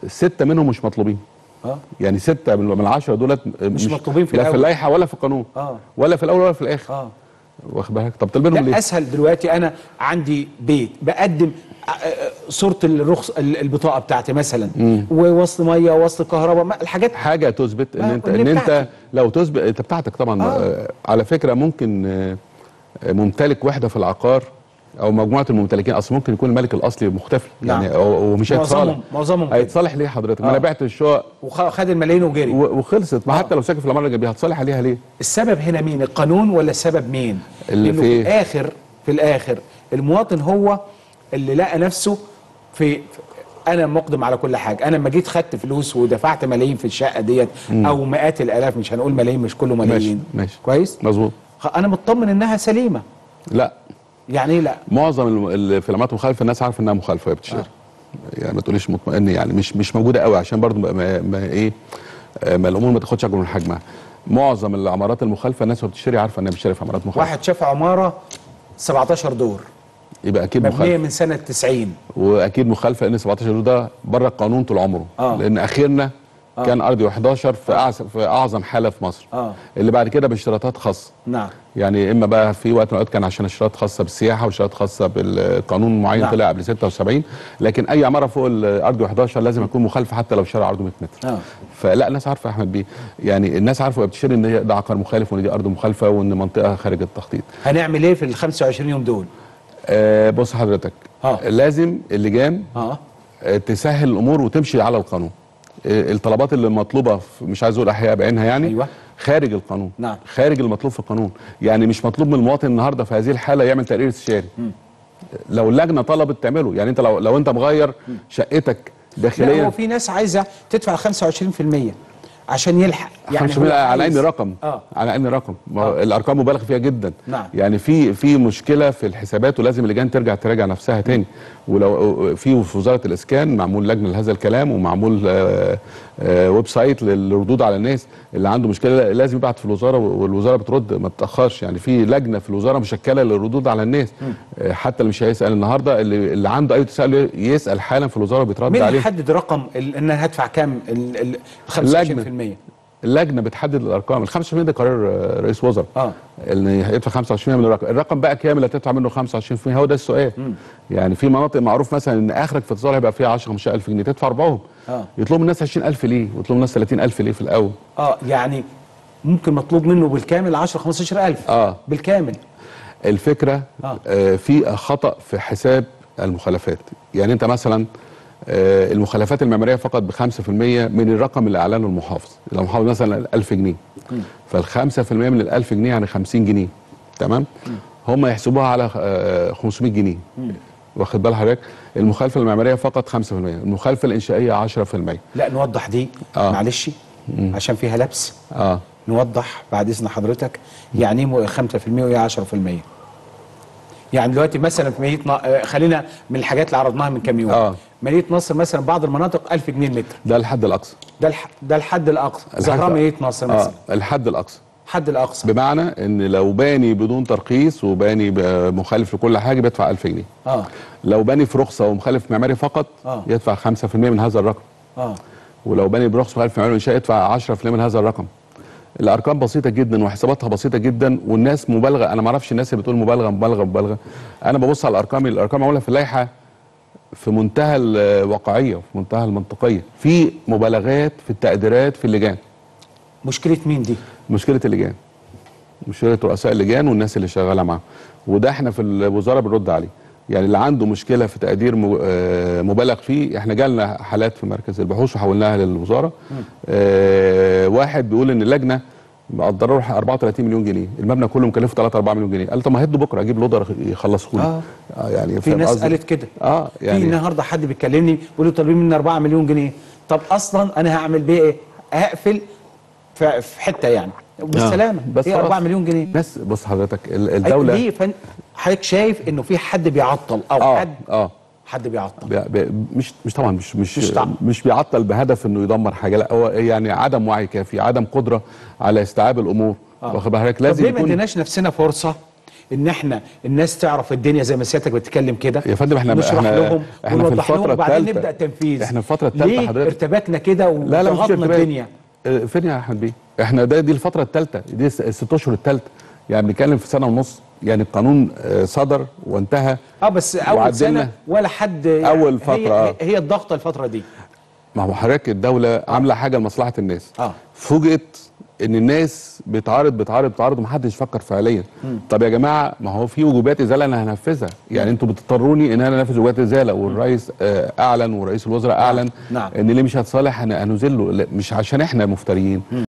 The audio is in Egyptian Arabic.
سته منهم مش مطلوبين اه يعني سته من من العشره دولت مش مطلوبين في لا في الأول. اللائحه ولا في القانون آه. ولا في الاول ولا في الاخر اه واخد بالك طب طالبينهم لا ليه؟ اسهل دلوقتي انا عندي بيت بقدم آه، آه، صوره الرخص ال- البطاقه بتاعتي مثلا ووصل ميه ووصل كهرباء ما- الحاجات حاجه تثبت ان ما- انت اللي ان انت بتاعتي. لو تثبت انت بتاعتك طبعا آه. آه. على فكره ممكن آه، آه، ممتلك وحده في العقار او مجموعه الممتلكين اصل ممكن يكون الملك الاصلي مختفي نعم. يعني او أو مش هيتصالح معظمهم معظمهم كده. هيتصالح ليه حضرتك؟ ما انا آه. بعت الشقق وخد الملايين وجري و- وخلصت ما آه. حتى لو ساكن في العماره الجنبيه هتصالح عليها ليه؟ السبب هنا مين القانون ولا السبب مين اللي لأنه في في إيه؟ الاخر في الاخر المواطن هو اللي لقى نفسه في انا مقدم على كل حاجه انا لما جيت خدت فلوس ودفعت ملايين في الشقه ديت او مئات الالاف مش هنقول ملايين مش كله ملايين ماشي. كويس مظبوط خ- انا مطمن انها سليمه لا يعني ايه لا معظم الم- اللي في العمارات المخالفه الناس عارفه انها مخالفه وهي بتشتري يعني ما تقوليش مطمئن يعني مش مش موجوده قوي عشان برضو ما, ما, ما ايه آه، ما الامور ما تاخدش اكبر من حجمها معظم العمارات المخالفه الناس وهي بتشتري عارفه انها بتشتري في عمارات مخالفه واحد شاف عماره 17 دور يبقى اكيد مبنيه مخالفه من سنه 90 واكيد مخالفه لان 17 دور ده بره القانون طول عمره آه. لان اخرنا كان ارضي 11 في اعظم في اعظم حاله في مصر آه. اللي بعد كده باشتراطات خاصه نعم يعني اما بقى في وقت من الاوقات كان عشان اشتراط خاصه بالسياحه واشتراط خاصه بالقانون معين نعم. طلع قبل 76 لكن اي عماره فوق الارض 11 لازم يكون مخالفه حتى لو شارع عرضه 100 متر اه فلا الناس عارفه يا احمد بيه يعني الناس عارفه وهي بتشتري ان هي ده عقار مخالف وان دي ارض مخالفه وان منطقه خارج التخطيط هنعمل ايه في ال 25 يوم دول آه بص حضرتك آه. لازم اللجان اه آه، تسهل الامور وتمشي على القانون آه، الطلبات اللي مطلوبه في- مش عايز اقول احياء بعينها يعني أيوة. خارج القانون نعم. خارج المطلوب في القانون يعني مش مطلوب من المواطن النهارده في هذه الحاله يعمل تقرير استشاري لو اللجنه طلبت تعمله يعني انت لو لو انت مغير شقتك لا داخليا هو في ناس عايزه تدفع 25% عشان يلحق يعني هو على عايز- اني رقم اه على اني رقم ما هو آه. الارقام مبالغ فيها جدا نعم. يعني في في مشكله في الحسابات ولازم اللجان ترجع تراجع نفسها تاني ولو في في وزاره الاسكان معمول لجنه لهذا الكلام ومعمول آه، آه، ويب سايت للردود على الناس اللي عنده مشكله لازم يبعت في الوزاره والوزاره بترد ما تتاخرش يعني في لجنه في الوزاره مشكله للردود على الناس آه، حتى اللي مش هيسال النهارده اللي, اللي عنده اي تساؤل يسال حالا في الوزاره وبيترد مين عليه يحدد رقم ال- ان انا هدفع كام ال ال 25% اللجنه بتحدد الارقام ال 25% ده قرار آه، رئيس وزراء اه اللي هيدفع 25% من الرقم الرقم بقى كام اللي هتدفع منه 25% هو ده السؤال يعني في مناطق معروف مثلا ان اخرك في اتصال هيبقى فيها 10 15000 جنيه تدفع ربعهم آه. يطلبوا من الناس 20000 ليه ويطلبوا من الناس 30000 ليه في الاول اه يعني ممكن مطلوب منه بالكامل 10 15000 اه بالكامل الفكره آه. آه في خطا في حساب المخالفات يعني انت مثلا آه المخالفات المعماريه فقط ب 5% من الرقم اللي اعلنه المحافظ لو المحافظ مثلا 1000 جنيه فال 5% من ال 1000 جنيه يعني 50 جنيه تمام هم يحسبوها على آه 500 جنيه واخد بال حضرتك المخالفه المعماريه فقط 5% المخالفه الانشائيه 10% لا نوضح دي آه. معلش عشان فيها لبس اه نوضح بعد اذن حضرتك يعني ايه مو- 5% وهي 10% يعني دلوقتي مثلا في مدينه ن- آه، خلينا من الحاجات اللي عرضناها من كام يوم آه. مدينه نصر مثلا بعض المناطق 1000 جنيه المتر ده الحد الاقصى ده الح... ده الحد الاقصى الحد- زهراء مدينه نصر مثلا اه الحد الاقصى الحد الاقصى بمعنى ان لو باني بدون ترخيص وباني ب- مخالف لكل حاجه بيدفع 1000 جنيه اه لو باني في رخصه ومخالف معماري فقط آه. يدفع 5% من هذا الرقم اه ولو باني برخص مخالف معماري وانشاء يدفع 10% من هذا الرقم الارقام بسيطه جدا وحساباتها بسيطه جدا والناس مبالغه انا ما اعرفش الناس اللي بتقول مبالغه مبالغه مبالغه انا ببص على الارقام الارقام معموله في اللائحه في منتهى الواقعيه وفي منتهى المنطقيه في مبالغات في التقديرات في اللجان مشكله مين دي مشكله اللجان مشكله رؤساء اللجان والناس اللي شغاله معاهم وده احنا في الوزاره بنرد عليه يعني اللي عنده مشكله في تقدير م- آه، مبالغ فيه احنا جالنا حالات في مركز البحوث وحولناها للوزاره اه واحد بيقول ان اللجنه مقدره له 34 مليون جنيه المبنى كله مكلفه 3 4 مليون جنيه قال طب ما هدوا بكره اجيب لودر يخلصه لي آه. آه يعني في فاهم ناس قصدي؟ قالت كده اه في يعني النهارده حد بيكلمني بيقول لي طالبين مني 4 مليون جنيه طب اصلا انا هعمل بيه ايه هقفل في في حته يعني بالسلامه بس هي خلاص. 4 مليون جنيه ناس بص حضرتك ال- أي- الدوله ليه فن... حضرتك شايف انه في حد بيعطل او اه حد اه حد بيعطل بي بي مش مش طبعا مش مش مش طبعا. مش بيعطل بهدف انه يدمر حاجه لا هو يعني عدم وعي كافي عدم قدره على استيعاب الامور آه. واخد بالك طب لازم ليه ما يكون اديناش نفسنا فرصه ان احنا الناس تعرف الدنيا زي ما سيادتك بتتكلم كده يا فندم احنا نشرح احنا لهم احنا في ونوضح لهم الفترة وبعدين الثالثة نبدا تنفيذ احنا في الفترة الثالثة ليه حضرتك ارتبكنا كده لا لا مفيش وضغطنا ارتباك. الدنيا اه، فين يا احمد بيه؟ احنا ده دي الفترة الثالثة دي الس- الست اشهر الثالثة يعني بنتكلم في سنة ونص يعني القانون اه، صدر وانتهى اه بس اول وعدلنا. سنه ولا حد أول فترة، هي, اه. هي الضغطه الفتره دي ما هو حضرتك الدولة عاملة حاجة لمصلحة الناس اه. فوجئت ان الناس بتعارض بتعارض بتعارض ومحدش فكر فعليا طب يا جماعه ما هو في وجوبات ازاله انا هنفذها يعني انتوا بتضطروني ان انا انفذ وجوبات ازاله والرئيس آه، اعلن ورئيس الوزراء اعلن نعم. ان اللي مش هتصالح هن- هنزله لا، مش عشان احنا مفتريين